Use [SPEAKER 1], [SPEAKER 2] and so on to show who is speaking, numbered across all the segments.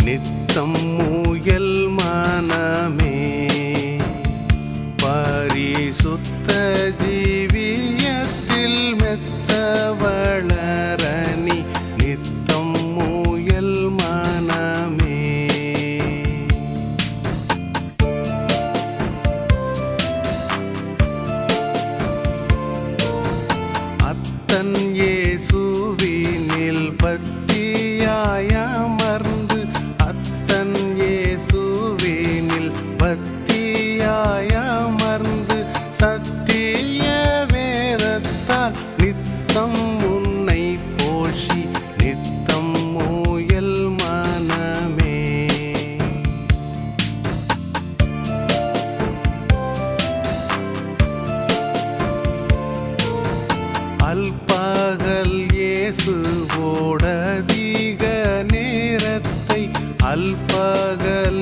[SPEAKER 1] நித்தம் முயல் மனமே பரிசுத்த ஜீவியத்தில் மெத்த வளரணி நித்தம் முயல் மனமே அத்தன் இயேசுவினில் பத்தியாயமர்ந்து அத்தன் இயேசுவினில் பத்தியாயமர்ந்து சத்திய வேதத்தால் நித்தம் உன்னை போஷி நித்தம் முயல் மனமே அல்பகல் இயேசுவோடதிக நேரத்தை அல்பகல்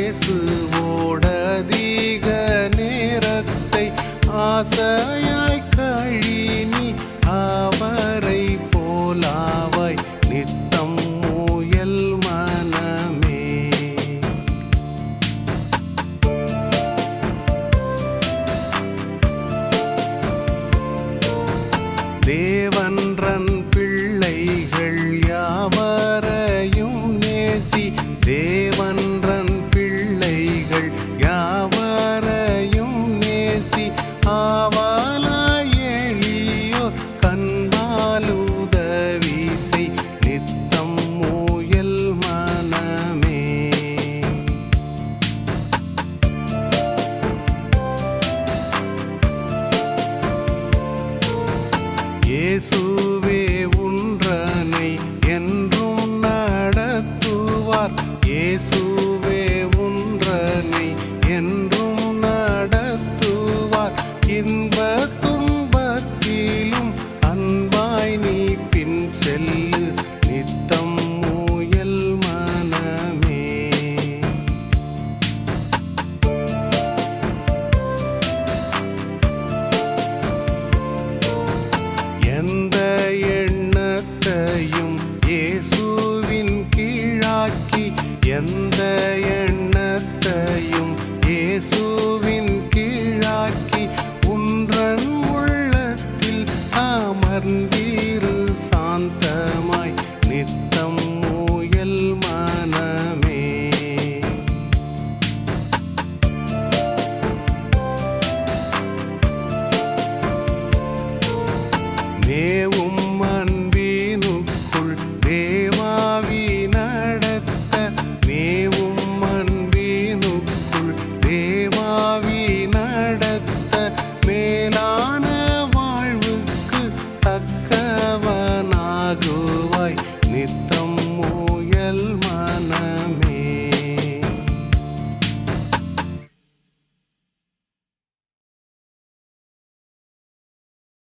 [SPEAKER 1] இயேசுவோடதிக நேரத்தை ஆசையாய் கழினி அவரை போலாவாய் நித்தம் முயல் மனமே தேவன்றன் பிள்ளைகள் யாவரையும் நேசி தேவன்றன் பிள்ளைகள் யாவரையும் நேசி ஆவாலாய் எளியோர் கண்பாலுதவி செய் நித்தம் முயல் மனமே இயேசுவே உன்றனை என்றும் நடத்துவார் இயேசுவே உன்றனை என்றும் நடத்துவார் இன்ப துன்பத்திலும் அன்பாய் நீ பின் செல்லு நித்தம் முயல் மனமே எந்த எண்ணத்தையும் இயேசுவின் கீழாக்கி எந்த எண்ணத்தையும் இயேசுவின் கீழாக்கி உன்றன் உள்ளத்தில் அமர்ந்தீரு சாந்தமாய் நித்த